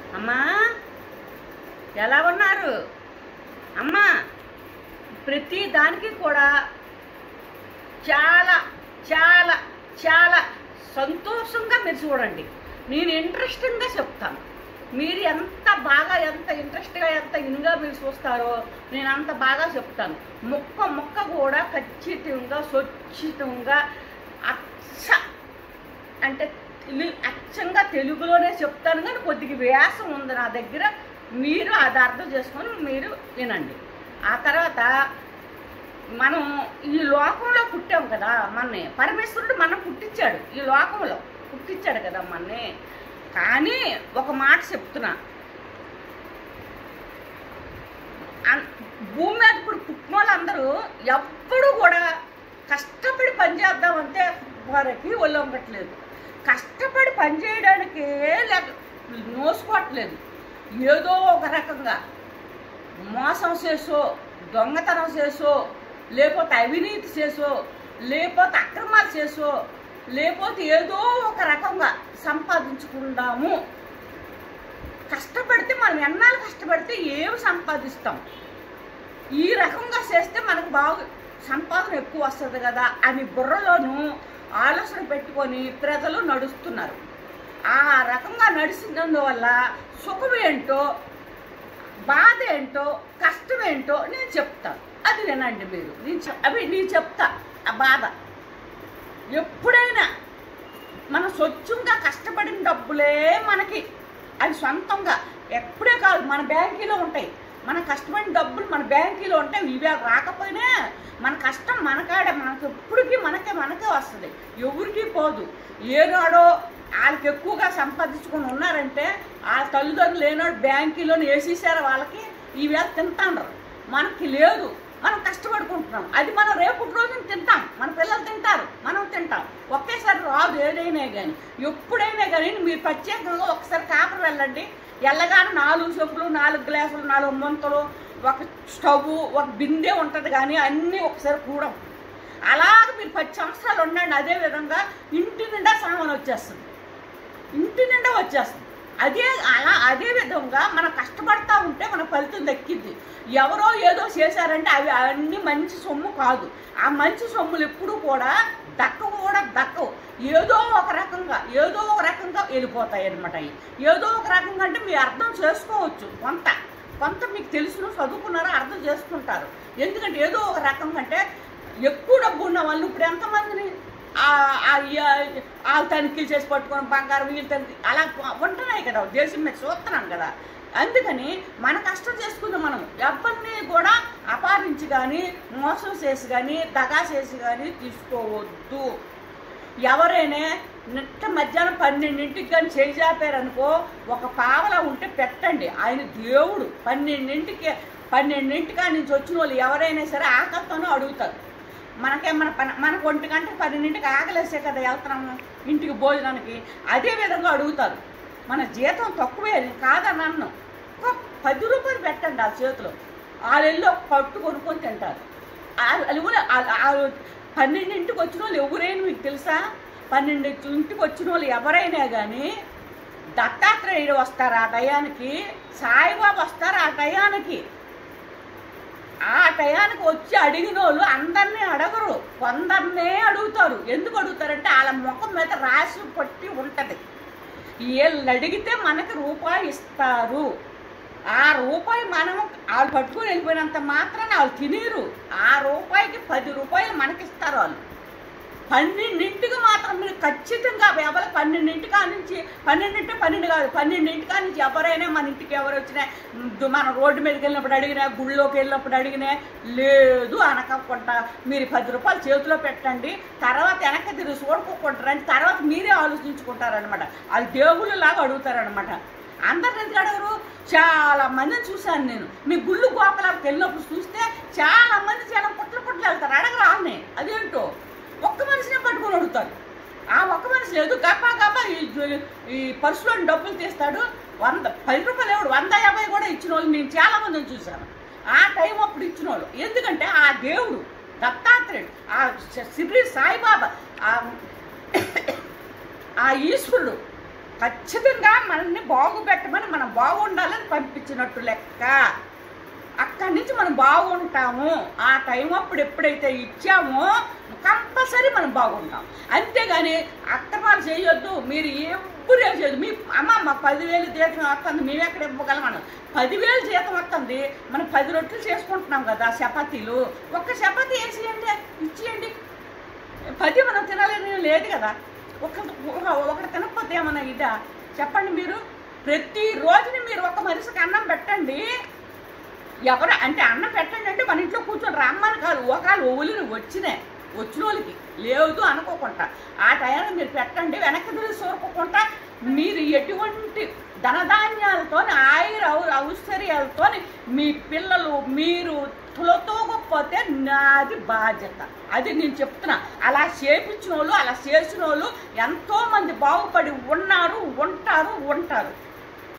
అమ్మా ఎలా ఉన్నారు అమ్మా ప్రతి దానికి కూడా చాలా చాలా చాలా సంతోషంగా మీరు చూడండి నేను ఇంట్రెస్టింగ్గా చెప్తాను మీరు ఎంత బాగా ఎంత ఇంట్రెస్ట్గా ఎంత ఇన్గా మీరు చూస్తారో నేను అంత బాగా చెప్తాను ముక్క ముక్క కూడా ఖచ్చితంగా స్వచ్ఛితంగా అచ్చ అంటే తెలు- అచ్చంగా తెలుగులోనే చెప్తాను కానీ కొద్దిగా వ్యాసం ఉంది నా దగ్గర మీరు అది అర్థం చేసుకొని మీరు వినండి ఆ తర్వాత మనం ఈ లోకంలో పుట్టాం కదా మన్ని పరమేశ్వరుడు మనం పుట్టించాడు ఈ లోకంలో పుట్టించాడు కదా మన్ని కానీ ఒక మాట చెప్తున్నా అన్- భూమి మీద ఇప్పుడు పుట్టిన వాళ్ళందరూ ఎప్పుడు కూడా కష్టపడి పని చేద్దామంటే వారికి ఒళ్ళొంగట్లేదు కష్టపడి పని చేయడానికి లేక నోసుకోవట్లేదు ఏదో ఒక రకంగా మోసం చేసో దొంగతనం చేసో లేకపోతే అవినీతి చేసో లేకపోతే అక్రమాలు చేసో లేకపోతే ఏదో ఒక రకంగా సంపాదించుకుందాము కష్టపడితే మనం ఎన్నాళ్ళు కష్టపడితే ఏమి సంపాదిస్తాం ఈ రకంగా చేస్తే మనకు బాగా సంపాదన ఎక్కువ వస్తుంది కదా అని బుర్రలోను ఆలోచన పెట్టుకొని ప్రజలు నడుస్తున్నారు ఆ రకంగా నడిచినందువల్ల సుఖం ఏంటో బాధ ఏంటో కష్టం ఏంటో నేను చెప్తాను అది వినండి మీరు నేను చెప్- అవి నేను చెప్తా ఆ బాధ ఎప్పుడైనా మనం స్వచ్ఛంగా కష్టపడిన డబ్బులే మనకి అది సొంతంగా ఎప్పుడే కాదు మన బ్యాంకీలో ఉంటాయి మన కష్టపడిన డబ్బులు మన బ్యాంకీలో ఉంటాయి ఇవి రాకపోయినా మన కష్టం మనకాడే మనకు ఎప్పటికీ మనకే మనకే వస్తుంది ఎవరికి పోదు ఏనాడో వాళ్ళకి ఎక్కువగా సంపాదించుకొని ఉన్నారంటే ఆ తల్లిదండ్రులు ఏనాడు బ్యాంకీలోనే వేసేసారు వాళ్ళకి ఈవేళ తింటాండ్రు మనకి లేదు మనం కష్టపడుకుంటున్నాం అది మనం రేపు రోజున తింటాం మన పిల్లలు తింటారు మనం తింటాం ఒకేసారి రాదు ఏదైనా కానీ ఎప్పుడైనా కానీ మీరు ప్రత్యేకంగా ఒకసారి కాపర్ వెళ్ళండి వెళ్ళగానే నాలుగు చెప్పులు నాలుగు గ్లాసులు నాలుగు ముంతలు ఒక స్టవ్ ఒక బిందె ఉంటుంది కానీ అన్నీ ఒకసారి కూడం అలాగ మీరు పది సంవత్సరాలు ఉండండి అదే విధంగా ఇంటి నిండా సామాన్ వచ్చేస్తుంది ఇంటి నిండా వచ్చేస్తుంది అదే అలా అదే విధంగా మనం కష్టపడతా ఉంటే మన ఫలితం దక్కింది ఎవరో ఏదో చేశారంటే అవి అన్ని మంచి సొమ్ము కాదు ఆ మంచి సొమ్ములు ఎప్పుడూ కూడా దక్కవు కూడా దక్కవు ఏదో ఒక రకంగా ఏదో ఒక రకంగా వెళ్ళిపోతాయి అనమాట అవి ఏదో ఒక రకంగా అంటే మీరు అర్థం చేసుకోవచ్చు కొంత కొంత మీకు తెలుసును చదువుకున్నారో అర్థం చేసుకుంటారు ఎందుకంటే ఏదో ఒక రకంగా అంటే ఎక్కువ డబ్బు ఉన్న వాళ్ళు ఇప్పుడు ఎంతమందిని ఆ- ఆ ఈ- ఆ తనిఖీలు చేసి పట్టుకొని బంగారం వీళ్ళు తనిఖీ అలా ఉంటున్నాయి కదా దేశం మీద చూస్తున్నాం కదా అందుకని మన కష్టం చేసుకుందాం మనం ఎవరిని కూడా అపారించి కానీ మోసం చేసి కానీ దగా చేసి కానీ తీసుకోవద్దు ఎవరైనా నిట్ట మధ్యాహ్నం పన్నెండింటికి కానీ చేజాపారనుకో ఒక పావలా ఉంటే పెట్టండి ఆయన దేవుడు పన్నెండింటికి పన్నెండింటికా నుంచి వచ్చిన వాళ్ళు ఎవరైనా సరే ఆకలితోనే అడుగుతారు మనకే మన పని మనకు ఒంటి గంట పన్నెండింటికి ఆకలేసే కదా వెళ్తున్నాము ఇంటికి భోజనానికి అదే విధంగా అడుగుతారు మన జీతం తక్కువే అని కాదని అన్నం ఒక పది రూపాయలు పెట్టండి ఆ చేతిలో వాళ్ళు వెళ్ళి ఒక పట్టు కొనుక్కొని తింటారు ఆ- అది కూడా ఆ- ఆ పన్నెండింటికి వచ్చిన వాళ్ళు ఎవరైనా మీకు తెలుసా పన్నెండు ఇంటికి వచ్చిన వాళ్ళు ఎవరైనా కానీ దత్తాత్రేయుడు వస్తారు ఆ టయానికి సాయిబాబా వస్తారు ఆ టయానికి ఆ టయానికి వచ్చి అడిగిన వాళ్ళు అందరినీ అడగరు కొందరినే అడుగుతారు ఎందుకు అడుగుతారంటే వాళ్ళ ముఖం మీద రాసి పట్టి ఉంటుంది వీళ్ళు అడిగితే మనకి రూపాయి ఇస్తారు ఆ రూపాయి మనం వాళ్ళు పట్టుకొని వెళ్ళిపోయినంత మాత్రాన వాళ్ళు తినరు ఆ రూపాయికి పది రూపాయలు మనకిస్తారు వాళ్ళు పన్నెండింటికి మాత్రం మీరు ఖచ్చితంగా ఎవరు పన్నెండింటికా నుంచి పన్నెండింటి పన్నెండు కాదు పన్నెండింటికా నుంచి ఎవరైనా మన ఇంటికి ఎవరు వచ్చినా మ్, మన రోడ్డు మీదకి వెళ్ళినప్పుడు అడిగినా గుళ్ళోకి వెళ్ళినప్పుడు అడిగినా లేదు అనకుండా మీరు పది రూపాయలు చేతిలో పెట్టండి తర్వాత వెనక్కి తిరిగి చూడుకోకుంటారని తర్వాత మీరే ఆలోచించుకుంటారనమాట అది దేవుళ్ళు లాగా అడుగుతారనమాట అందరిని ఎందుకు అడగరు చాలా మందిని చూశాను నేను మీ గుళ్ళు గోపలాలకు వెళ్ళినప్పుడు చూస్తే చాలా మంది చాలా పుట్ల పుట్ల వెళ్తారు అడగరు వాళ్ళని అదేంటో ఒక్క మనిషినే పట్టుకొని అడుగుతారు ఆ ఒక్క మనిషి లేదు గప్పా గప్పా ఈ జు- ఈ పర్సులో డబ్బులు తీస్తాడు వంద పది రూపాయలు ఎవడు వంద యాభై కూడా ఇచ్చిన వాళ్ళు నేను చాలా మందిని చూశాను ఆ టైం అప్పుడు ఇచ్చిన వాళ్ళు ఎందుకంటే ఆ దేవుడు దత్తాత్రేయుడు ఆ సిరి సాయిబాబా ఆ ఆ ఈశ్వరుడు ఖచ్చితంగా మనల్ని బాగుపెట్టమని మనం బాగుండాలని పంపించినట్టు లెక్క అక్కడి నుంచి మనం బాగుంటాము ఆ టైం అప్పుడు ఎప్పుడైతే ఇచ్చామో కంపల్సరీ మనం బాగుంటాం అంతేగాని అక్రమాలు చేయొద్దు మీరు ఎప్పుడు ఏం చేయొద్దు మీ అమ్మ మా పదివేలు జీతం వస్తుంది మేము ఎక్కడ ఇవ్వగలం మనం పదివేలు జీతం వస్తుంది మనం పది రొట్టెలు చేసుకుంటున్నాం కదా చపాతీలు ఒక్క చపాతీ వేసేయండి ఇచ్చేయండి పది మనం తినాలని లేదు కదా ఒక ఒక- ఒకటి తినకపోతే ఏమన్నా ఇదా చెప్పండి మీరు ప్రతి రోజుని మీరు ఒక మనిషికి అన్నం పెట్టండి ఎవరు అంటే అన్నం పెట్టండి అంటే మన ఇంట్లో కూర్చొని రమ్మని కాదు ఒకళ్ళు ఓలిని వచ్చినాయి వచ్చిన వాళ్ళకి లేదు అనుకోకుండా ఆ టైంలో మీరు పెట్టండి వెనక్కి తిరిగి సోరుకోకుండా మీరు ఎటువంటి ధనధాన్యాలతో ఆయుర ఔశ్వర్యాలతో మీ పిల్లలు మీరు తులతూగకపోతే నాది బాధ్యత అది నేను చెప్తున్నా అలా చేపించిన వాళ్ళు అలా చేసిన వాళ్ళు ఎంతో మంది బాగుపడి ఉన్నారు ఉంటారు ఉంటారు